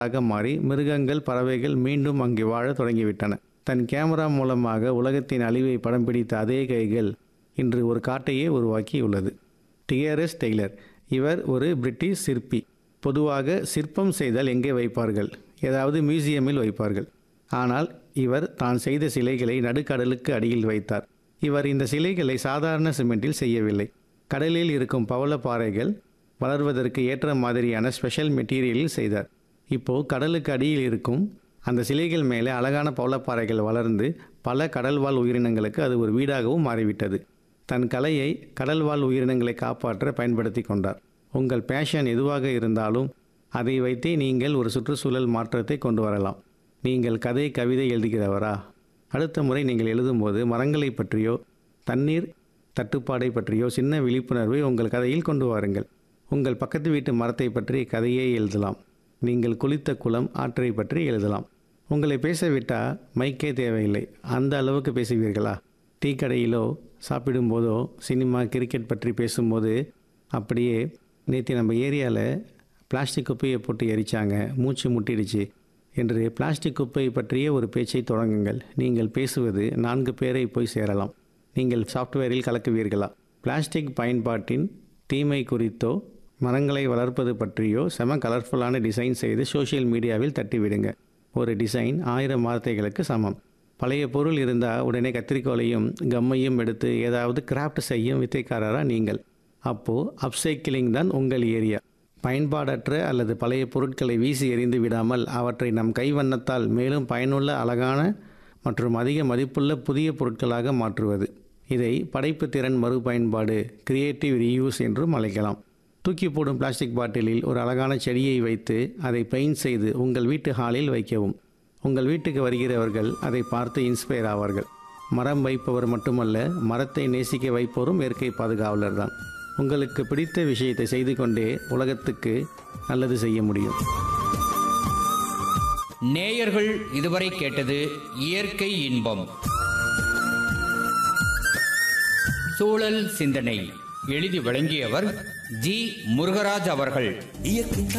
ஆக மாறி மிருகங்கள் பறவைகள் மீண்டும் அங்கே வாழத் தொடங்கிவிட்டன தன் கேமரா மூலமாக உலகத்தின் அழிவை படம் பிடித்த அதே கைகள் இன்று ஒரு காட்டையே உருவாக்கியுள்ளது டிஆர்எஸ் டெய்லர் இவர் ஒரு பிரிட்டிஷ் சிற்பி பொதுவாக சிற்பம் செய்தால் எங்கே வைப்பார்கள் ஏதாவது மியூசியமில் வைப்பார்கள் ஆனால் இவர் தான் செய்த சிலைகளை நடுக்கடலுக்கு அடியில் வைத்தார் இவர் இந்த சிலைகளை சாதாரண சிமெண்டில் செய்யவில்லை கடலில் இருக்கும் பவளப்பாறைகள் வளர்வதற்கு ஏற்ற மாதிரியான ஸ்பெஷல் மெட்டீரியலில் செய்தார் இப்போ கடலுக்கு அடியில் இருக்கும் அந்த சிலைகள் மேலே அழகான பவளப்பாறைகள் வளர்ந்து பல கடல்வாழ் உயிரினங்களுக்கு அது ஒரு வீடாகவும் மாறிவிட்டது தன் கலையை கடல்வாழ் உயிரினங்களை காப்பாற்ற பயன்படுத்தி கொண்டார் உங்கள் பேஷன் எதுவாக இருந்தாலும் அதை வைத்தே நீங்கள் ஒரு சுற்றுச்சூழல் மாற்றத்தை கொண்டு வரலாம் நீங்கள் கதை கவிதை எழுதுகிறவரா அடுத்த முறை நீங்கள் எழுதும்போது மரங்களை பற்றியோ தண்ணீர் தட்டுப்பாடை பற்றியோ சின்ன விழிப்புணர்வை உங்கள் கதையில் கொண்டு வாருங்கள் உங்கள் பக்கத்து வீட்டு மரத்தை பற்றி கதையே எழுதலாம் நீங்கள் குளித்த குளம் ஆற்றை பற்றி எழுதலாம் உங்களை பேச விட்டால் மைக்கே தேவையில்லை அந்த அளவுக்கு பேசுவீர்களா டீ கடையிலோ சாப்பிடும்போதோ சினிமா கிரிக்கெட் பற்றி பேசும்போது அப்படியே நேற்று நம்ம ஏரியாவில் பிளாஸ்டிக் குப்பையை போட்டு எரிச்சாங்க மூச்சு முட்டிடுச்சு என்று பிளாஸ்டிக் குப்பை பற்றிய ஒரு பேச்சை தொடங்குங்கள் நீங்கள் பேசுவது நான்கு பேரை போய் சேரலாம் நீங்கள் சாஃப்ட்வேரில் கலக்குவீர்களா பிளாஸ்டிக் பயன்பாட்டின் தீமை குறித்தோ மரங்களை வளர்ப்பது பற்றியோ செம கலர்ஃபுல்லான டிசைன் செய்து சோஷியல் மீடியாவில் தட்டிவிடுங்க ஒரு டிசைன் ஆயிரம் வார்த்தைகளுக்கு சமம் பழைய பொருள் இருந்தால் உடனே கத்திரிக்கோலையும் கம்மையும் எடுத்து ஏதாவது கிராஃப்ட் செய்யும் வித்தைக்காரரா நீங்கள் அப்போது அப்சைக்கிளிங் தான் உங்கள் ஏரியா பயன்பாடற்ற அல்லது பழைய பொருட்களை வீசி எறிந்து விடாமல் அவற்றை நம் கைவண்ணத்தால் மேலும் பயனுள்ள அழகான மற்றும் அதிக மதிப்புள்ள புதிய பொருட்களாக மாற்றுவது இதை படைப்பு திறன் மறுபயன்பாடு கிரியேட்டிவ் ரீயூஸ் என்றும் அழைக்கலாம் தூக்கி போடும் பிளாஸ்டிக் பாட்டிலில் ஒரு அழகான செடியை வைத்து அதை பெயிண்ட் செய்து உங்கள் வீட்டு ஹாலில் வைக்கவும் உங்கள் வீட்டுக்கு வருகிறவர்கள் அதை பார்த்து இன்ஸ்பயர் ஆவார்கள் மரம் வைப்பவர் மட்டுமல்ல மரத்தை நேசிக்க வைப்பவரும் இயற்கை பாதுகாவலர் தான் உங்களுக்கு பிடித்த விஷயத்தை செய்து கொண்டே உலகத்துக்கு நல்லது செய்ய முடியும் நேயர்கள் இதுவரை கேட்டது இயற்கை இன்பம் சூழல் சிந்தனை எழுதி வழங்கியவர் ஜி முருகராஜ் அவர்கள் இயற்கை